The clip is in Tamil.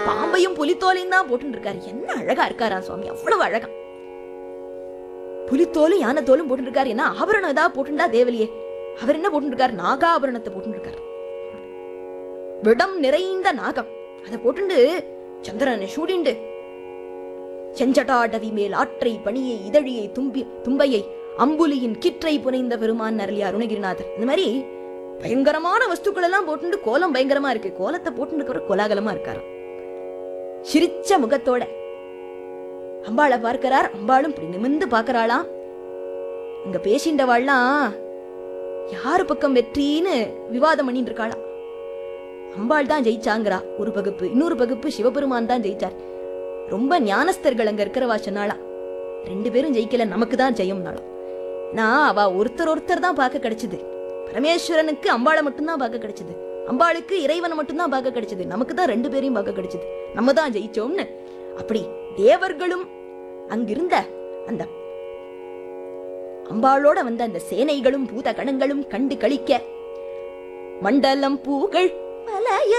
பாம்பையும் புலித்தோலையும் தான் போட்டுட்டு இருக்காரு என்ன அழகா இருக்காரா சுவாமி அவ்வளவு அழகா புலித்தோலும் யானை தோலும் போட்டுட்டு இருக்காரு என்ன ஆபரணம் ஏதாவது போட்டுண்டா தேவலியே அவர் என்ன போட்டுட்டு இருக்காரு நாகாபரணத்தை போட்டுட்டு இருக்காரு விடம் நிறைந்த நாகம் அதை போட்டுண்டு சந்திரனை சூடிண்டு செஞ்சடாடவி மேல் ஆற்றை பணியை இதழியை தும்பி தும்பையை அம்புலியின் கிற்றை புனைந்த பெருமான் அருளி அருணகிரிநாதர் இந்த மாதிரி பயங்கரமான வஸ்துக்கள் எல்லாம் போட்டுண்டு கோலம் பயங்கரமா இருக்கு கோலத்தை போட்டுட்டு கோலாகலமா இருக்காரு சிரிச்ச முகத்தோட அம்பாளை பார்க்கிறார் அம்பாளும் இப்படி நிமிர்ந்து பார்க்கறாளாம் இங்க பேசிண்டவாள்லாம் யாரு பக்கம் வெற்றின்னு விவாதம் பண்ணிட்டு இருக்காளா அம்பாள் தான் ஜெயிச்சாங்கிறா ஒரு பகுப்பு இன்னொரு பகுப்பு சிவபெருமான் தான் ஜெயிச்சார் ரொம்ப ஞானஸ்தர்கள் அங்க இருக்கிறவா சொன்னாளா ரெண்டு பேரும் ஜெயிக்கல நமக்கு தான் ஜெயம்னாலும் நான் அவ ஒருத்தர் ஒருத்தர் தான் பார்க்க கிடைச்சது பரமேஸ்வரனுக்கு அம்பாளை மட்டும்தான் பார்க்க கிடைச்சது அம்பாளுக்கு இறைவனை மட்டும்தான் பார்க்க கிடைச்சது நமக்கு தான் ரெண்டு பேரையும் பார்க்க கிடைச்சது நம்ம தான் ஜெயிச்சோம்னு அப்படி தேவர்களும் அங்கிருந்த அந்த அம்பாளோட வந்த அந்த சேனைகளும் பூத கணங்களும் கண்டு கழிக்க மண்டலம் பூகள் மலைய